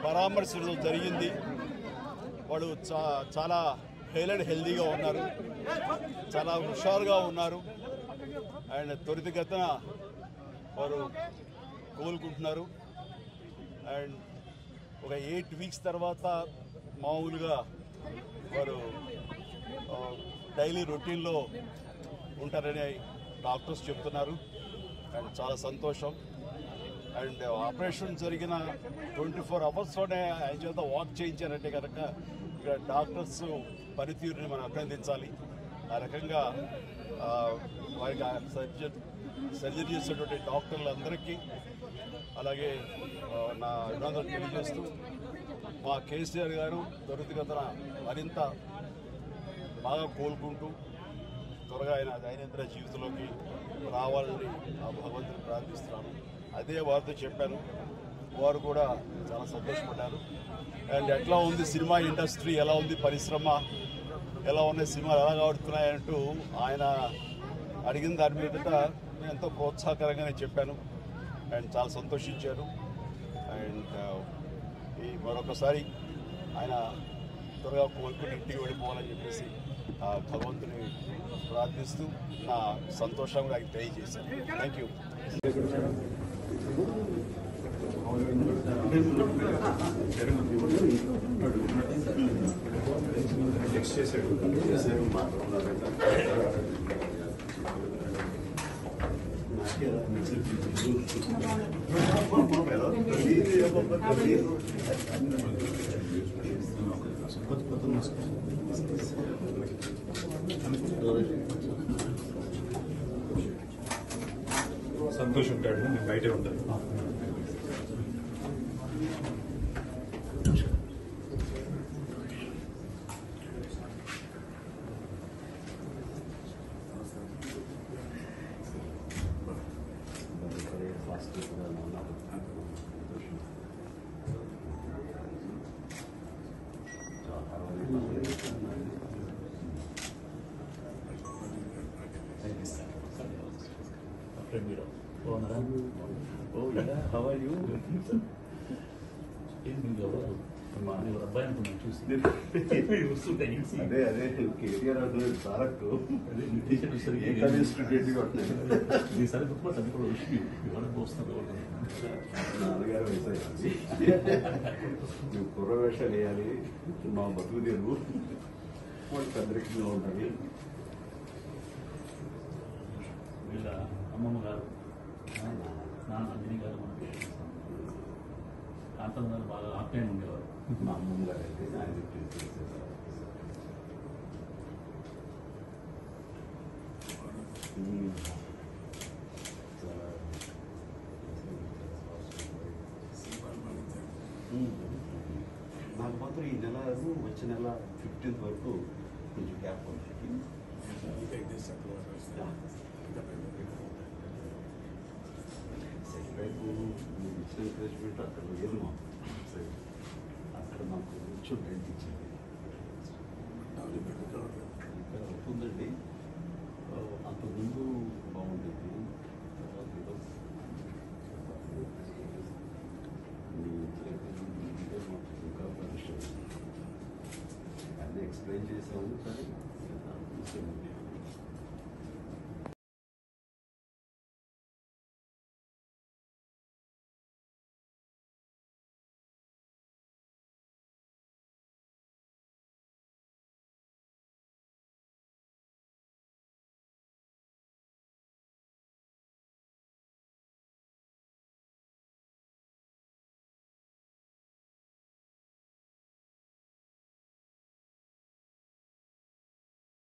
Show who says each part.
Speaker 1: పరామర్శించడం జరిగింది వాళ్ళు చా చాలా హెల్ అండ్ హెల్దీగా ఉన్నారు చాలా హుషారుగా ఉన్నారు అండ్ త్వరితగతిన వారు కోలుకుంటున్నారు అండ్ ఒక ఎయిట్ వీక్స్ తర్వాత మామూలుగా వారు డైలీ రొటీన్లో ఉంటారని డాక్టర్స్ చెప్తున్నారు అండ్ చాలా సంతోషం అండ్ ఆపరేషన్ జరిగిన ట్వంటీ ఫోర్ అవర్స్లోనే ఆయన చేత వాక్ చేయించారంటే కనుక ఇక్కడ డాక్టర్స్ పనితీరుని మనం అభినందించాలి ఆ రకంగా ఆ, వారికి సర్జరీ సర్జరీ చేసినటువంటి డాక్టర్లందరికీ అలాగే ఆ, నా అభినందనలు తెలియజేస్తూ మా కేసీఆర్ గారు త్వరితగతన మరింత బాగా కోలుకుంటూ త్వరగా ఆయన దైనందిన జీవితంలోకి రావాలని ఆ భగవంతుని ప్రార్థిస్తున్నాను అదే వారితో చెప్పాను వారు కూడా చాలా సంతోషపడ్డారు అండ్ ఎట్లా ఉంది సినిమా ఇండస్ట్రీ ఎలా ఉంది పరిశ్రమ ఎలా ఉన్నాయి సినిమాలు ఎలా ఆడుతున్నాయంటూ ఆయన అడిగిన దాని మీదట నేను ఎంతో ప్రోత్సాహకరంగానే చెప్పాను అండ్ చాలా సంతోషించారు అండ్ ఈ మరొకసారి ఆయన త్వరగా కోలుకుని ఇంటికి వెళ్ళిపోవాలని చెప్పేసి ఆ భగవంతుని ప్రార్థిస్తూ నా సంతోషం కూడా ఆయనకి తెలియజేశాను థ్యాంక్ యూ
Speaker 2: సంతోష్ ఉంటాడు నేను బయటే ఉంటాను మీరు బాగున్నారా
Speaker 3: Oh yeah, how are you?
Speaker 2: ఏం మీరు ఎవరు మా ఎవరు అబ్బాయి అనుకున్నాను చూసి వస్తుంటే
Speaker 3: అదే అదే కేటీఆర్ అదే తారక్
Speaker 2: అదే నీ టీషర్ట్ సరిగ్గా
Speaker 3: ఏ కనీస్ క్రికెట్ కొట్టినాయి
Speaker 2: ఈసారి దుఃఖపడి అది కూడా విషయం ఎవరికి వస్తున్నారు
Speaker 3: నాన్నగారు వేసాయి నువ్వు కుర్ర వేషాలు వేయాలి మా బతుకు తెరువు వాళ్ళకి అందరికీ ఉంటుంది
Speaker 2: వీళ్ళ అమ్మమ్మ గారు నాన్న అంజనీ గారు మనకి కాంతం గారు బాగా ఆప్యాయం ఉండేవారు
Speaker 3: మా అమ్మమ్మ గారు అయితే ఆయన చేసేసారు నాకు మాత్రం ఈ నెల వచ్చే నెల ఫిఫ్టీన్త్ వరకు కొంచెం గ్యాప్ ఉంది సెకండ్ వైపు మీరు ఇచ్చిన ఎంకరేజ్మెంట్ అక్కడ లేదు మాకు సరే. అక్కడ మాకు కొంచెం రెంట్ ఇచ్చింది ఇక్కడ అవుతుందండి ఆ, అంతకుముందు బాగుండేది తర్వాత ఏదో మీ ఇదే మాకు ఇంకా పరిశ్రమ అన్నీ ఎక్స్ప్లెయిన్ చేసాము కానీ దాని గురించి